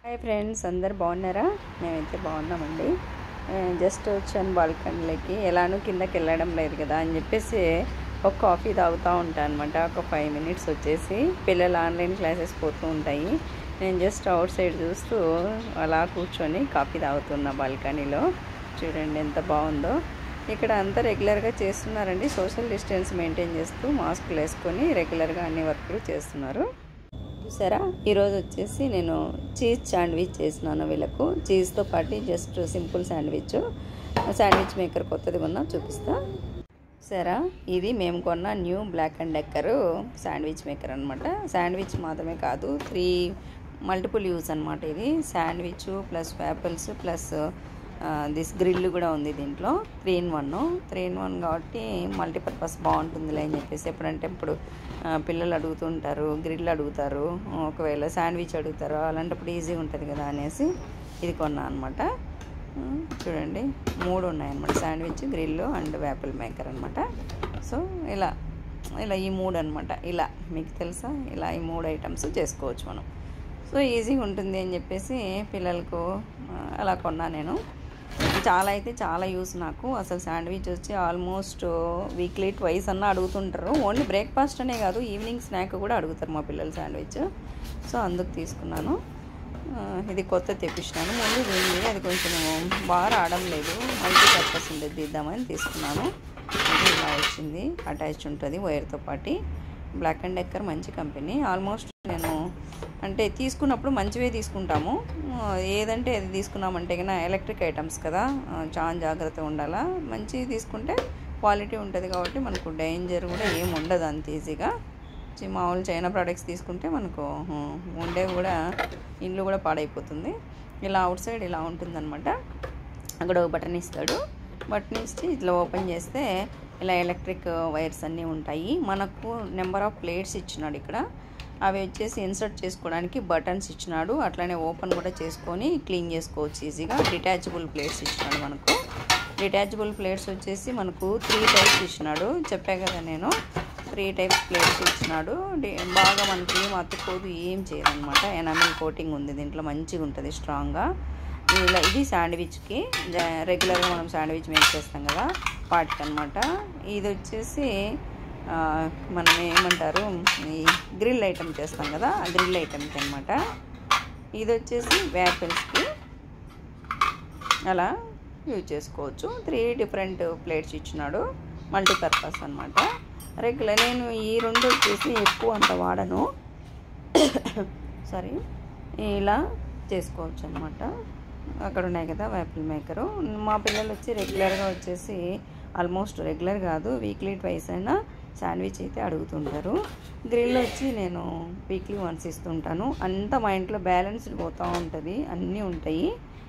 Hi friends అందరు బాగున్నారా మేమైతే బాగున్నామండి ఆ, జస్ట్ వచ్చాను బాల్కనీలోకి ఎలానూ కిందకి వెళ్ళడం లేదు కదా అని చెప్పేసి ఒక కాఫీ తాగుతూ ఉంటాను అనమాట ఒక ఫైవ్ మినిట్స్ వచ్చేసి పిల్లలు ఆన్లైన్ క్లాసెస్ పోతూ ఉంటాయి నేను జస్ట్ అవుట్ సైడ్ చూస్తూ అలా కూర్చొని కాఫీ తాగుతున్నా బాల్కనీలో చూడండి ఎంత బాగుందో ఇక్కడ అంతా రెగ్యులర్గా చేస్తున్నారండి సోషల్ డిస్టెన్స్ మెయింటైన్ చేస్తూ మాస్కులు వేసుకొని రెగ్యులర్గా అన్ని వర్కులు చేస్తున్నారు చూసారా ఈరోజు వచ్చేసి నేను చీజ్ శాండ్విచ్ చేసినాను వీళ్ళకు చీజ్తో పాటు just simple sandwich sandwich maker కొత్తది కొన్నా చూపిస్తా సరా ఇది మేము కొన్న new Black and Decker sandwich maker అనమాట శాండ్విచ్ మాత్రమే కాదు త్రీ మల్టిపుల్ యూస్ అనమాట ఇది sandwich plus waffles plus this grill కూడా ఉంది దీంట్లో three in one three in one కాబట్టి మల్టీపర్పస్ బాగుంటుందిలే అని చెప్పేసి ఎప్పుడంటే ఇప్పుడు ఆ, పిల్లలు అడుగుతుంటారు గ్రిల్ అడుగుతారు ఒకవేళ శాండ్విచ్ అడుగుతారు అలాంటప్పుడు ఈజీగా ఉంటుంది కదా అనేసి ఇది కొన్నా అనమాట చూడండి మూడు ఉన్నాయన్నమాట sandwich grill and waffle maker అనమాట సో ఇలా ఇలా ఈ మూడు అనమాట ఇలా మీకు తెలుసా ఇలా ఈ మూడు ఐటమ్స్ చేసుకోవచ్చు మనం సో ఈజీగా ఉంటుంది అని చెప్పేసి పిల్లలకు ఆ, అలా కొన్నా నేను చాలా అయితే చాలా యూస్ నాకు అసలు శాండ్విచ్ వచ్చి ఆల్మోస్ట్ వీక్లీ ట్వైస్ అన్న అడుగుతుంటారు ఓన్లీ బ్రేక్ఫాస్ట్ అనే కాదు ఈవినింగ్ స్నాక్ కూడా అడుగుతారు మా పిల్లలు శాండ్విచ్ సో అందుకు తీసుకున్నాను ఆ, ఇది కొత్త తెప్పించినాను ముందు దీన్ని అది కొంచెం బాగా రావడం లేదు మల్టీ పర్పస్ ఉండేది తీద్దామని తీసుకున్నాను ఇది ఇలా వచ్చింది అటాచ్డ్ ఉంటుంది వైర్తో పాటు బ్లాక్ అండ్ డెక్కర్ మంచి కంపెనీ ఆల్మోస్ట్ నేను అంటే తీసుకున్నప్పుడు మంచివే తీసుకుంటాము ఆ, ఏదంటే అది తీసుకున్నామంటే కన్నా ఎలక్ట్రిక్ ఐటమ్స్ కదా ఆ, చాలా జాగ్రత్తగా ఉండాలా మంచివి తీసుకుంటే క్వాలిటీ ఉంటుంది కాబట్టి మనకు డేంజర్ కూడా ఏం ఉండదు అంత ఈజీగా చి- మామూలు చైనా ప్రోడక్ట్స్ తీసుకుంటే మనకు ఆ, ఉండే కూడా ఇల్లు కూడా పాడైపోతుంది ఇలా అవుట్ సైడ్ ఇలా ఉంటుందన్నమాట అక్కడ ఒక బటన్ ఇస్తాడు బటన్ ఇచ్చి ఇట్లా ఓపెన్ చేస్తే ఇలా ఎలక్ట్రిక్ వైర్స్ అన్నీ ఉంటాయి మనకు నెంబర్ ఆఫ్ ప్లేట్స్ ఇచ్చినాడు ఇక్కడ అవి వచ్చేసి ఇన్సర్ట్ చేసుకోవడానికి బటన్స్ ఇచ్చినాడు అట్లానే ఓపెన్ కూడా చేసుకొని క్లీన్ చేసుకోవచ్చు ఈజీగా డిటాచబుల్ ప్లేట్స్ ఇచ్చినాడు మనకు డిటాచబుల్ ప్లేట్స్ వచ్చేసి మనకు త్రీ టైప్స్ ఇచ్చినాడు చెప్పా కదా నేను త్రీ టైప్స్ ప్లేట్స్ ఇచ్చినాడు డి- బాగా మనకి ఏం అతుక్కోదు ఏం చేయదన్నమాట ఎనామిల్ కోటింగ్ ఉంది దీంట్లో మంచిగా ఉంటుంది స్ట్రాంగ్గా ఇలా ఇది శాండ్విచ్కి జ- రెగ్యులర్గా మనం శాండ్విచ్ మేక్ చేస్తాం కదా వాటికి అనమాట ఇది వచ్చేసి ఆ, మనం ఏమంటారు ఈ గ్రిల్ ఐటమ్ చేస్తాం కదా ఆ గ్రిల్ ఐటమ్కి అనమాట ఇది వచ్చేసి వేపిల్స్కి అలా యూజ్ చేసుకోవచ్చు త్రీ డిఫరెంట్ ప్లేట్స్ ఇచ్చినాడు మల్టీపర్పస్ అనమాట రెగ్యులర్ నేను ఈ రెండు వచ్చేసి ఎక్కువ అంత వాడను సారీ ఇలా చేసుకోవచ్చు అనమాట అక్కడ ఉన్నాయి కదా వేపిల్ మేకరు మా పిల్లలు వచ్చి రెగ్యులర్గా వచ్చేసి ఆల్మోస్ట్ రెగ్యులర్ కాదు వీక్లీ ట్వైస్ అయినా శాండ్విచ్ అయితే అడుగుతుంటారు గ్రిల్ వచ్చి నేను వీక్లీ వన్స్ ఇస్తుంటాను అంతా మా ఇంట్లో బ్యాలెన్స్డ్ పోతూ ఉంటుంది అన్నీ ఉంటాయి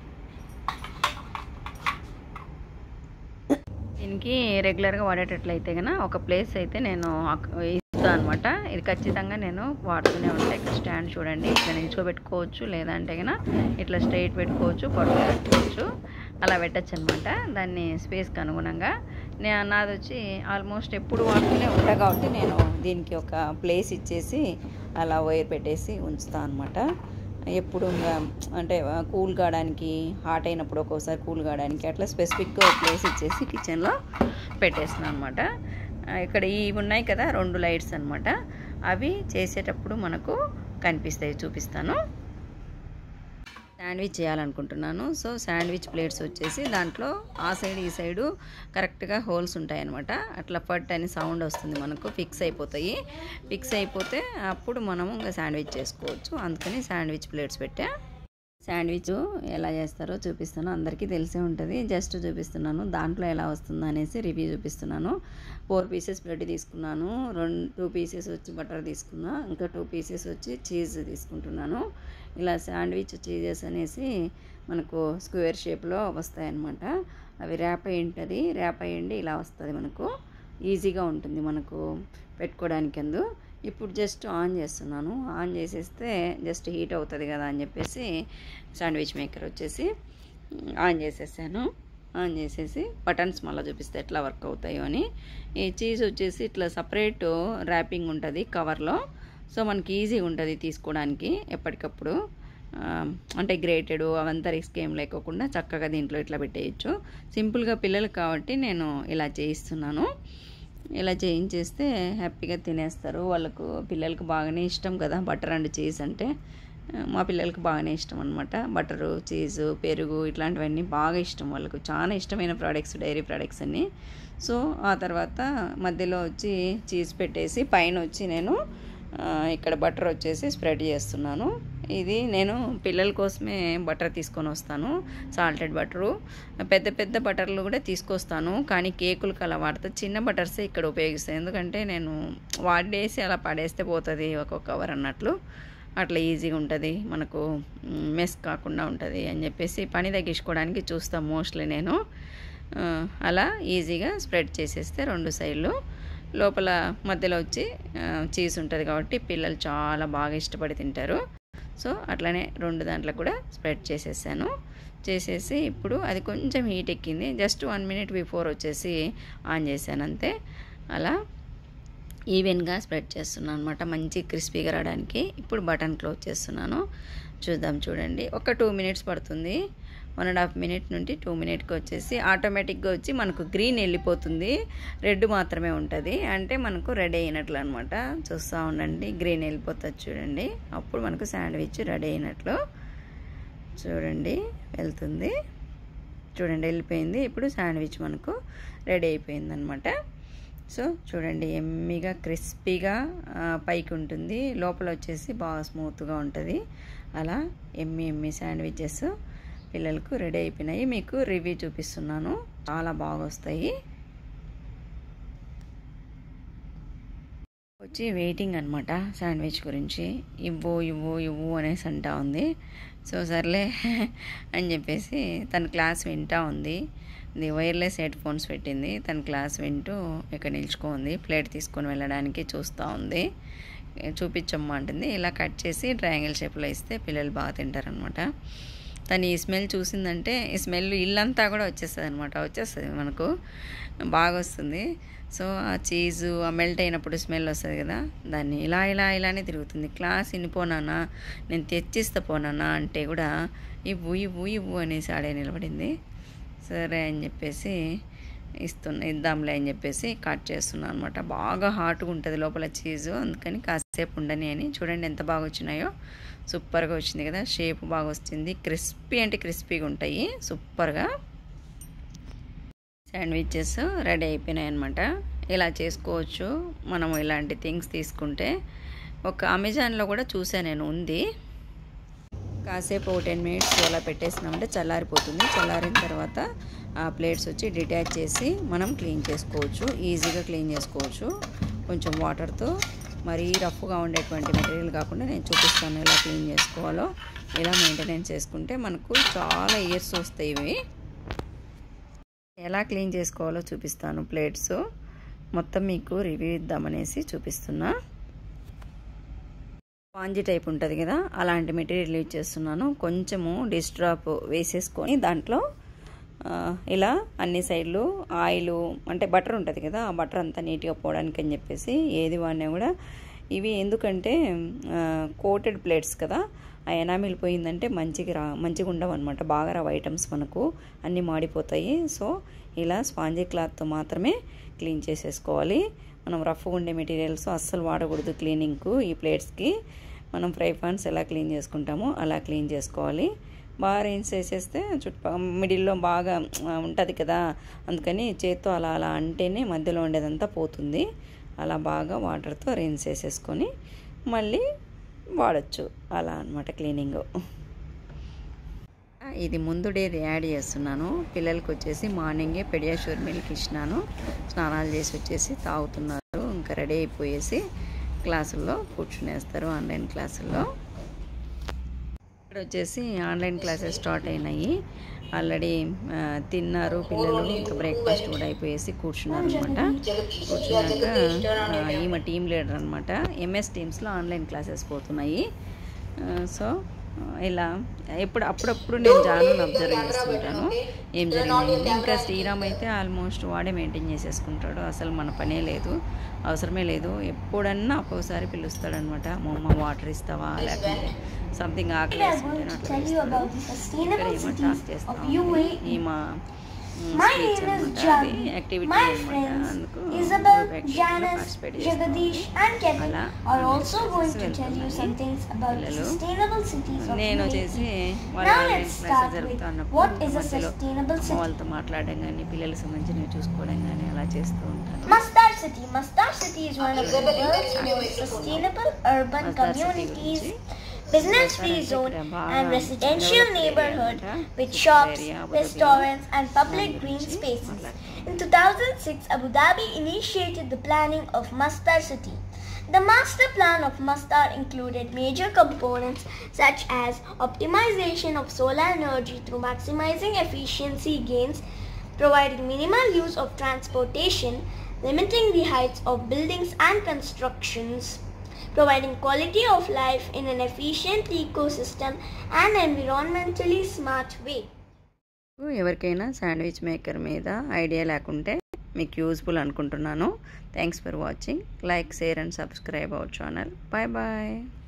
దీనికి రెగ్యులర్గా వాడేటట్లయితే కనుక ఒక ప్లేస్ అయితే నేను ఇస్తాను అనమాట ఇది ఖచ్చితంగా నేను వాడుతూనే ఉంటాను ఇక్కడ స్టాండ్ చూడండి ఇట్లా నిల్చోబెట్టుకోవచ్చు లేదంటే కనుక ఇట్లా స్ట్రైట్ పెట్టుకోవచ్చు పొడవు పెట్టుకోవచ్చు అలా పెట్టచ్చు అనమాట దాన్ని స్పేస్కి అనుగుణంగా నే నాది వచ్చి ఆల్మోస్ట్ ఎప్పుడు వాడుతూనే ఉంటా కాబట్టి నేను దీనికి ఒక ప్లేస్ ఇచ్చేసి అలా వైర్ పెట్టేసి ఉంచుతాను అనమాట ఎప్పుడు ఇంకా అంటే కూల్ కావడానికి హాట్ అయినప్పుడు ఒక్కోసారి కూల్ కావడానికి అట్లా స్పెసిఫిక్గా ఒక ప్లేస్ ఇచ్చేసి కిచెన్లో పెట్టేస్తున్నాను అనమాట ఇక్కడ ఇవి ఉన్నాయి కదా రెండు లైట్స్ అనమాట అవి చేసేటప్పుడు మనకు కనిపిస్తాయి చూపిస్తాను శాండ్విచ్ చేయాలనుకుంటున్నాను సో శాండ్విచ్ ప్లేట్స్ వచ్చేసి దాంట్లో ఆ సైడ్ ఈ సైడు కరెక్ట్గా హోల్స్ ఉంటాయి అనమాట అట్లా ఫట్ అని సౌండ్ వస్తుంది మనకు ఫిక్స్ అయిపోతాయి ఫిక్స్ అయిపోతే అప్పుడు మనము ఇంకా శాండ్విచ్ చేసుకోవచ్చు అందుకని శాండ్విచ్ ప్లేట్స్ పెట్టా శాండ్విచ్ ఎలా చేస్తారో చూపిస్తాను అందరికీ తెలిసే ఉంటుంది జస్ట్ చూపిస్తున్నాను దాంట్లో ఎలా వస్తుందో అనేసి రివ్యూ చూపిస్తున్నాను ఫోర్ పీసెస్ బ్రెడ్ తీసుకున్నాను రెండు టూ పీసెస్ వచ్చి బటర్ తీసుకున్నా ఇంకా టూ పీసెస్ వచ్చి చీజ్ తీసుకుంటున్నాను ఇలా శాండ్విచ్ చీజెస్ అనేసి మనకు స్క్వేర్ షేప్లో వస్తాయన్నమాట అవి ర్యాప్ అయి ఉంటుంది ర్యాప్ అయ్యండి ఇలా వస్తుంది మనకు ఈజీగా ఉంటుంది మనకు పెట్టుకోవడానికి అందు ఇప్పుడు జస్ట్ ఆన్ చేస్తున్నాను ఆన్ చేసేస్తే జస్ట్ హీట్ అవుతుంది కదా అని చెప్పేసి శాండ్విచ్ మేకర్ వచ్చేసి ఆన్ చేసేసాను ఆన్ చేసేసి బటన్స్ మళ్ళీ చూపిస్తే ఎట్లా వర్క్ అవుతాయో అని ఈ చీజ్ వచ్చేసి ఇట్లా సపరేట్ ర్యాపింగ్ ఉంటుంది కవర్లో సో మనకి ఈజీగా ఉంటుంది తీసుకోవడానికి ఎప్పటికప్పుడు ఆ, అంటే గ్రేటెడ్ అవంతా రిస్క్ ఏం లేకోకుండా చక్కగా దీంట్లో ఇట్లా పెట్టేయచ్చు సింపుల్గా పిల్లలకు కాబట్టి నేను ఇలా చేయిస్తున్నాను ఇలా చేయించేస్తే హ్యాపీగా తినేస్తారు వాళ్ళకు పిల్లలకు బాగానే ఇష్టం కదా బటర్ అండ్ చీజ్ అంటే ఆ, మా పిల్లలకు బాగానే ఇష్టం అనమాట బటరు చీజు పెరుగు ఇట్లాంటివన్నీ బాగా ఇష్టం వాళ్ళకు చాలా ఇష్టమైన ప్రోడక్ట్స్ డైరీ ప్రోడక్ట్స్ అన్నీ సో ఆ తర్వాత మధ్యలో వచ్చి చీజ్ పెట్టేసి పైన వచ్చి నేను ఆ, ఇక్కడ బటర్ వచ్చేసి స్ప్రెడ్ చేస్తున్నాను ఇది నేను పిల్లల కోసమే బటర్ తీసుకొని వస్తాను సాల్టెడ్ బటరు పెద్ద పెద్ద బటర్లు కూడా తీసుకొస్తాను కానీ కేకులకు అలా వాడతా చిన్న బటర్సే ఇక్కడ ఉపయోగిస్తాను ఎందుకంటే నేను వాడేసి అలా పడేస్తే పోతుంది ఒక్కొక్క కవర్ అన్నట్లు అట్లా ఈజీగా ఉంటుంది మనకు మెస్ కాకుండా ఉంటుంది అని చెప్పేసి పని తగ్గించుకోవడానికి చూస్తాను మోస్ట్లీ నేను ఆ, అలా ఈజీగా స్ప్రెడ్ చేసేస్తే రెండు సైడ్లు లోపల మధ్యలో వచ్చి చీజ్ ఉంటుంది కాబట్టి పిల్లలు చాలా బాగా ఇష్టపడి తింటారు సో అట్లనే రెండు దాంట్లో కూడా స్ప్రెడ్ చేసేసాను చేసేసి ఇప్పుడు అది కొంచెం హీట్ ఎక్కింది జస్ట్ వన్ మినిట్ బిఫోర్ వచ్చేసి ఆన్ చేశాను అంతే అలా ఈవెన్గా స్ప్రెడ్ చేస్తున్నాను అనమాట మంచి క్రిస్పీగా రావడానికి ఇప్పుడు బటన్ క్లోజ్ చేస్తున్నాను చూద్దాం చూడండి ఒక టూ మినిట్స్ పడుతుంది వన్ అండ్ హాఫ్ మినిట్ నుండి టూ మినిట్కి వచ్చేసి ఆటోమేటిక్గా వచ్చి మనకు గ్రీన్ వెళ్ళిపోతుంది రెడ్ మాత్రమే ఉంటుంది అంటే మనకు రెడీ అయినట్లు అనమాట చూస్తూ ఉండండి గ్రీన్ వెళ్ళిపోతుంది చూడండి అప్పుడు మనకు శాండ్విచ్ రెడీ అయినట్లు చూడండి వెళ్తుంది చూడండి వెళ్ళిపోయింది ఇప్పుడు శాండ్విచ్ మనకు రెడీ అయిపోయింది అనమాట సో చూడండి ఎమ్మిగా క్రిస్పీగా ఆ, పైకి ఉంటుంది లోపల వచ్చేసి బాగా స్మూత్గా ఉంటుంది అలా ఎమ్మి ఎమ్మి శాండ్విచెస్ పిల్లలకు రెడీ అయిపోయినాయి మీకు రివ్యూ చూపిస్తున్నాను చాలా బాగా వస్తాయి వచ్చి వెయిటింగ్ అనమాట శాండ్విచ్ గురించి ఇవ్వు ఇవ్వు ఇవ్వు అనేసి అంటా ఉంది సో సర్లే అని చెప్పేసి తన క్లాస్ వింటా ఉంది ఇది వైర్లెస్ హెడ్ ఫోన్స్ పెట్టింది తన క్లాస్ వింటూ ఇక్కడ నిల్చుకుంది ప్లేట్ తీసుకొని వెళ్ళడానికి చూస్తూ ఉంది చూపించమ్మా అంటుంది ఇలా కట్ చేసి ట్రయాంగిల్ షేప్లో ఇస్తే పిల్లలు బాగా తింటారనమాట తను ఈ స్మెల్ చూసిందంటే ఈ స్మెల్ ఇల్లంతా కూడా వచ్చేస్తుంది అనమాట వచ్చేస్తుంది మనకు బాగా వస్తుంది సో ఆ చీజు ఆ మెల్ట్ అయినప్పుడు స్మెల్ వస్తుంది కదా దాన్ని ఇలా ఇలా ఇలానే తిరుగుతుంది క్లాస్ ఇనిపోనానా నేను తెచ్చిస్తా పోనానా అంటే కూడా ఇవ్వు ఇవ్వు ఇవ్వు అనేసి ఆడే నిలబడింది సరే అని చెప్పేసి ఇస్తున్నా ఇద్దాంలే అని చెప్పేసి కట్ చేస్తున్నాను అనమాట బాగా హాట్గా ఉంటుంది లోపల చీజు అందుకని కాసేపు ఉండని అని చూడండి ఎంత బాగా వచ్చినాయో సూపర్గా వచ్చింది కదా షేప్ బాగా వచ్చింది క్రిస్పీ అంటే క్రిస్పీగా ఉంటాయి సూపర్గా శాండ్విచెస్ రెడీ అయిపోయినాయి అనమాట ఇలా చేసుకోవచ్చు మనం ఇలాంటి థింగ్స్ తీసుకుంటే ఒక అమెజాన్లో కూడా చూసాను నేను ఉంది కాసేపు ఒక టెన్ మినిట్స్ అలా పెట్టేసినామంటే చల్లారిపోతుంది చల్లారిన తర్వాత ఆ ప్లేట్స్ వచ్చి డిటాచ్ చేసి మనం క్లీన్ చేసుకోవచ్చు ఈజీగా క్లీన్ చేసుకోవచ్చు కొంచెం వాటర్తో మరీ రఫ్గా ఉండేటువంటి మెటీరియల్ కాకుండా నేను చూపిస్తాను ఎలా క్లీన్ చేసుకోవాలో ఇలా మెయింటెనెన్స్ చేసుకుంటే మనకు చాలా ఇయర్స్ వస్తాయి ఇవి ఎలా క్లీన్ చేసుకోవాలో చూపిస్తాను ప్లేట్స్ మొత్తం మీకు రివ్యూ ఇద్దామనేసి చూపిస్తున్నా స్పాంజీ టైప్ ఉంటుంది కదా అలాంటి మెటీరియల్ యూజ్ చేస్తున్నాను కొంచెము డిష్ డ్రాప్ వేసేసుకొని దాంట్లో ఆ, ఇలా అన్ని సైడ్లు ఆయిల్ అంటే బటర్ ఉంటుంది కదా ఆ బటర్ అంతా నీట్గా పోవడానికి అని చెప్పేసి ఏది వాడినా కూడా ఇవి ఎందుకంటే కోటెడ్ ప్లేట్స్ కదా ఆ ఎనామిల్ పోయిందంటే మంచిగా రా మంచిగా ఉండవు అనమాట బాగా రావు ఐటమ్స్ మనకు అన్నీ మాడిపోతాయి సో ఇలా స్పాంజీ క్లాత్తో మాత్రమే క్లీన్ చేసేసుకోవాలి మనం రఫ్గా ఉండే మెటీరియల్స్ అస్సలు వాడకూడదు క్లీనింగ్కు ఈ ప్లేట్స్కి మనం ఫ్రై పాన్స్ ఎలా క్లీన్ చేసుకుంటామో అలా క్లీన్ చేసుకోవాలి బాగా రేంజ్ చేసేస్తే చుట్టుప మిడిల్లో బాగా ఉంటుంది కదా అందుకని చేత్తో అలా అలా అంటేనే మధ్యలో ఉండేదంతా పోతుంది అలా బాగా వాటర్తో రేంజ్ చేసేసుకొని మళ్ళీ వాడచ్చు అలా అనమాట క్లీనింగ్ ఇది ముందు డేది యాడ్ చేస్తున్నాను పిల్లలకి వచ్చేసి మార్నింగే పెడియాషూర్ మిల్క్ ఇచ్చినాను స్నానాలు చేసి వచ్చేసి తాగుతున్నారు ఇంకా రెడీ అయిపోయేసి క్లాసుల్లో కూర్చునేస్తారు ఆన్లైన్ క్లాసుల్లో ఇక్కడ వచ్చేసి ఆన్లైన్ క్లాసెస్ స్టార్ట్ అయినాయి ఆల్రెడీ ఆ, తిన్నారు పిల్లలు ఇంకా బ్రేక్ఫాస్ట్ కూడా అయిపోయేసి కూర్చున్నారు అనమాట కూర్చున్నాక ఆ, ఈమె టీం లీడర్ అనమాట ఎంఎస్ టీమ్స్లో ఆన్లైన్ క్లాసెస్ పోతున్నాయి ఆ, సో ఇలా ఎప్పుడు అప్పుడప్పుడు నేను జాను అబ్జర్వ్ చేస్తుంటాను ఏం జరిగింది ఇంకా శ్రీరామ్ అయితే ఆల్మోస్ట్ వాడే మెయింటైన్ చేసేసుకుంటాడు అసలు మన పనే లేదు అవసరమే లేదు ఎప్పుడన్నా ఒక్కోసారి పిలుస్తాడనమాట అమ్మమ్మ వాటర్ ఇస్తావా లేకుంటే సంథింగ్ ఆకలి వేసుకుంటే అట్లా tell you పిలుస్తాడు. about the ఇక్కడ sustainable ఏమో cities టాక్ చేస్తా of ఉంది. UAE. ఈ మా My స్పీచ్ name is అనమాట అది Javi. యాక్టివిటీ My అనమాట friends అందుకు Isabel, group activity లో Janice, participate చేస్తాం. Jagadish, and Kevin అలా are అన్ని also going to classes tell you వెళ్తున్నాయి. some things about the పిల్లలు. sustainable cities of నేను వచ్చేసి UAE. వాళ్ళ Now online let's classes start with జరుగుతున్నప్పుడు what is a మధ్యలో sustainable అమ్మ city. వాళ్ళతో మాట్లాడడం కానీ పిల్లలకు సంబంధించినవి చూసుకోవడం కానీ అలా చేస్తూ ఉంటాను Mastar City. Mastar City is one of the world's most sustainable urban Masdar City communities, గురించి business-free ఇక్కడ zone, బాగా and residential developed neighborhood area అంట. with Super shops, area, Abu Dhabi. restaurants, and public దాని green గురించి spaces. మాట్లాడతాం. In 2006, Abu Dhabi initiated the planning of Mastar City. The master plan of Mastar included major components such as optimization of solar energy through maximizing efficiency gains, providing minimal use of transportation, limiting the heights of buildings and constructions, providing quality of life in an efficient ecosystem and environmentally smart way. ఎవరికైనా sandwich maker మీద idea లేకుంటే మీకు useful అనుకుంటున్నాను thanks for watching like share and subscribe our channel bye bye